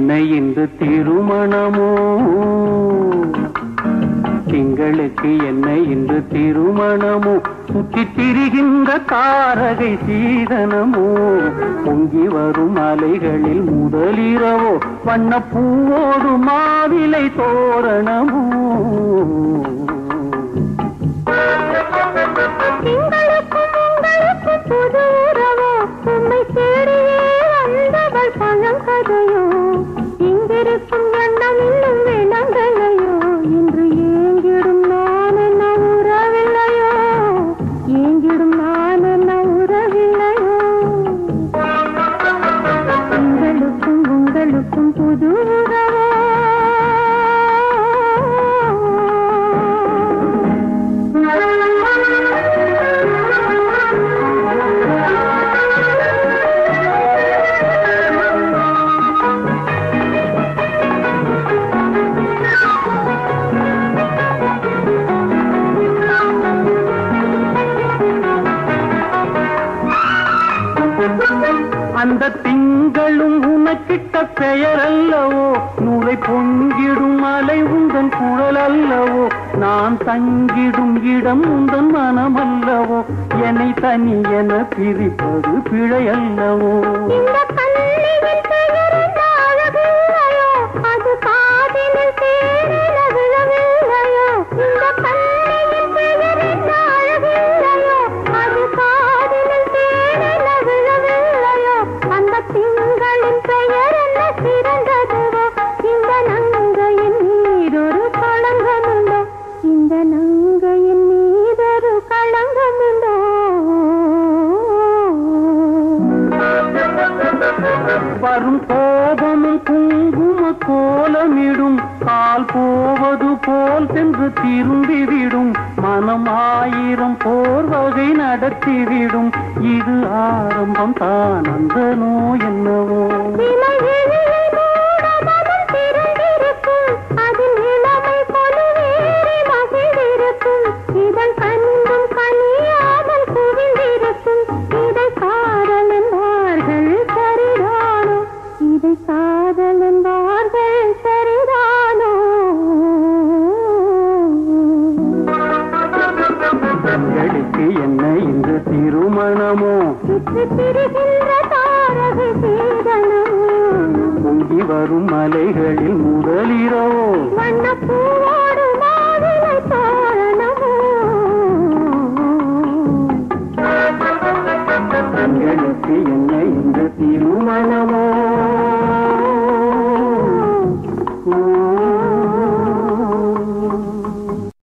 என்ன இன்று திருமணமோ திங்களுக்கு என்ன இன்று திருமணமோ சுற்றித் திரிகின்ற தாரகை சீதனமோ பொங்கி வரும் அலைகளில் முதலிரவோ வண்ண பூவோடு மாவிலை தோரணமோ திங்களுக்கும் உங்களுக்கும் புது உறவோ உம்மை தேடியே வந்தவள் பழம் கதையோ இங்கிருக்கும் எண்ணம் இன்னும் விளங்கலையோ இன்று ஏங்கிடும் நான் என்ன உறவில்லையோ ஏங்கிடும் நான் என்ன உறவில்லையோ உங்களுக்கும் உங்களுக்கும் புது உறவோ அந்த திங்களும் உனக்கிட்ட பெயர் அல்லவோ நூலை பொங்கிடும் அலை உந்தன் குழல் அல்லவோ நான் தங்கிடும் இடம் உந்தன் மனம் அல்லவோ என்னை தனி என பிரிப்பது பிழை அல்லவோ இந்த பள்ளியின் பெயர் என்ன அழகில்லையோ அது காதினில் தேனில விழவில்லையோ இந்த பள்ளியின் பெயர் என்ன அழகில்லையோ அது காதினில் தேனில விழவில்லையோ அந்த திங்களின் பெயர் என்ன சிறந்ததுவோ இந்த நங்கையின் மீதொரு களங்கமுண்டோ இந்த நங்கையின் மீதொரு களங்கமுண்டோ வரும் கோபமும் குங்கும கோலமிடும் கால் போவது போல் சென்று திரும்பிவிடும் மனம் ஆயிரம் போர் வகை நடத்திவிடும் இது ஆரம்பம் தான் அந்த நோய் என்னவோ இலையிலே மூடமனம் திறந்திருக்கும். அதில் இளமை பொலிவேறி மகிழ்ந்திருக்கும். இதழ் கண்டும் கனியாமல் குவிந்திருக்கும். இதை காதல் என்பார்கள் சரிதானோ? இதை காதல் என்பார்கள் சரிதானோ தங்களுக்கு என்ன இந்த திருமணமோ சுற்றி திரிகின்ற தாரகை சீதனமோ பொங்கி வரும் மலைகளில் முதலிரவோ வண்ணப்பூவோடு மாவிலை தோரணமோ தங்களுக்கு என்ன இந்த திருமணமோ